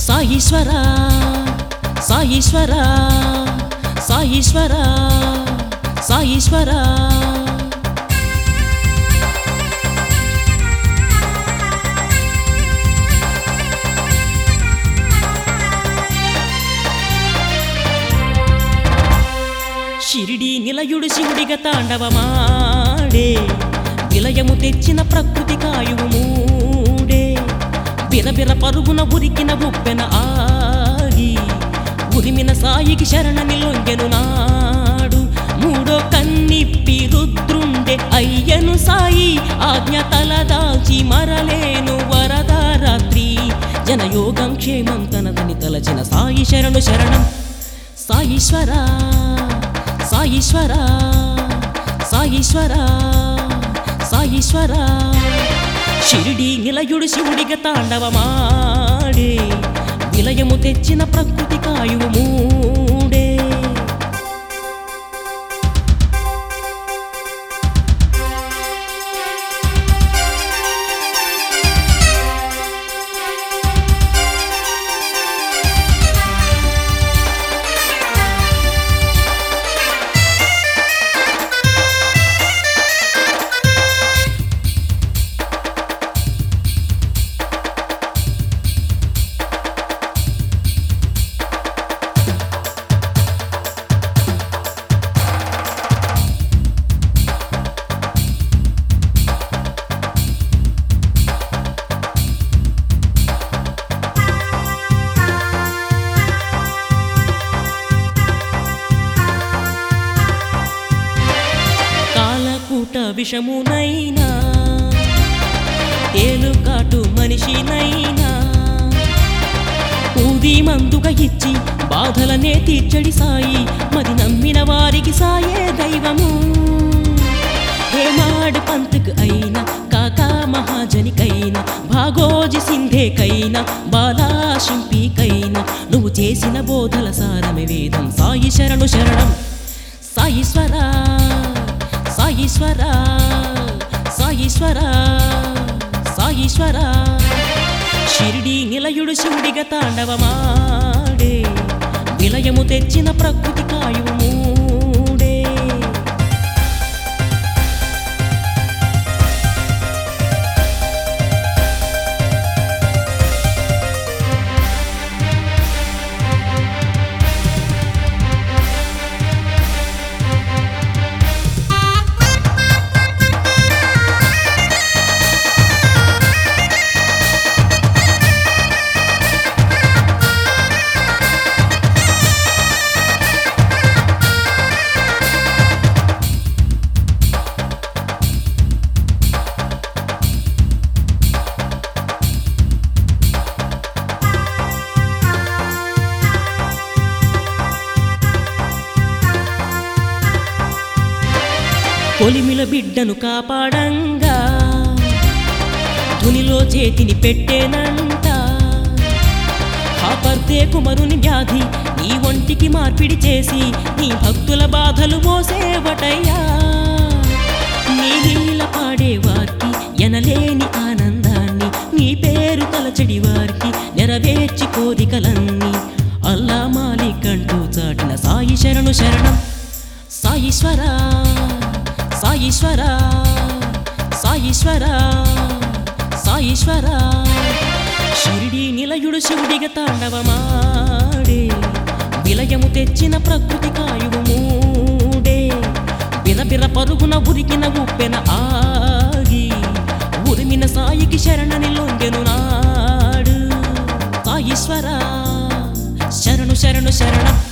సాయీశ్వర సాయీశ్వర సాయీశ్వర సాయీశ్వర షిరిడి నిలయుడు శివుడిగా తాండవమాడే విలయము తెచ్చిన ప్రకృతి కాయువు మూడే బిరబిర పరుగున ఉరికిన ఉప్పెన ఆగి ఉరిమిన సాయికి శరణని లొంగెను నాడు మూడో కన్నిప్పి రుద్రుండే అయ్యను సాయి ఆజ్ఞ తలదాల్చి మరలేను వరదారాత్రి జనయోగం క్షేమం తనదని తలచిన సాయి శరణు శరణం సాయీశ్వర సాయీశ్వర సాయీశ్వర సాయీశ్వర షిరిడి నిలయుడు శివుడిగా తాండవమాడే విలయము తెచ్చిన ప్రకృతి కాయువు మూడే కాలకూట విషమునైనా తేలుకాటు మనిషినైనా ఊది మందుగా ఇచ్చి బాధలనే తీర్చడి సాయి మరి నమ్మిన వారికి సాయే దైవము హేమాడు పంతుకు అయినా కాకా మహాజనికైనా భాగోజి సింధేకైనా బాలా శింపికైనా నువ్వు చేసిన బోధల సారమే వేదం సాయి శరణు శరణం సాయీశ్వర సాయీశ్వర సాయీశ్వర సాయీశ్వర షిరిడి నిలయుడు శివుడిగా తాండవమాడే విలయము తెచ్చిన ప్రకృతి కాయువు మూడే కొలిమిల బిడ్డను కాపాడంగా తునిలో చేతిని పెట్టేనంట కాపర్తే కుమరుని వ్యాధి నీ ఒంటికి మార్పిడి చేసి నీ భక్తుల బాధలు మోసేవటయ్యా నీ నీల పాడేవారికి ఎనలేని ఆనందాన్ని నీ పేరు తలచడి వారికి నెరవేర్చి కోరికలన్నీ అల్లా మాలికంటూ చాటిన సాయి శరణు శరణం సాయీశ్వర సాయీశ్వర సాయీశ్వర సాయీశ్వర షిరిడి నిలయుడు శివుడిగా తాండవమాడే విలయము తెచ్చిన ప్రకృతి కాయువు మూడే బిరబిర పరుగున ఉరికిన ఉప్పెన ఆగి ఉరిమిన సాయికి శరణని లొంగెను నాడు సాయీశ్వర శరణు శరణు శరణం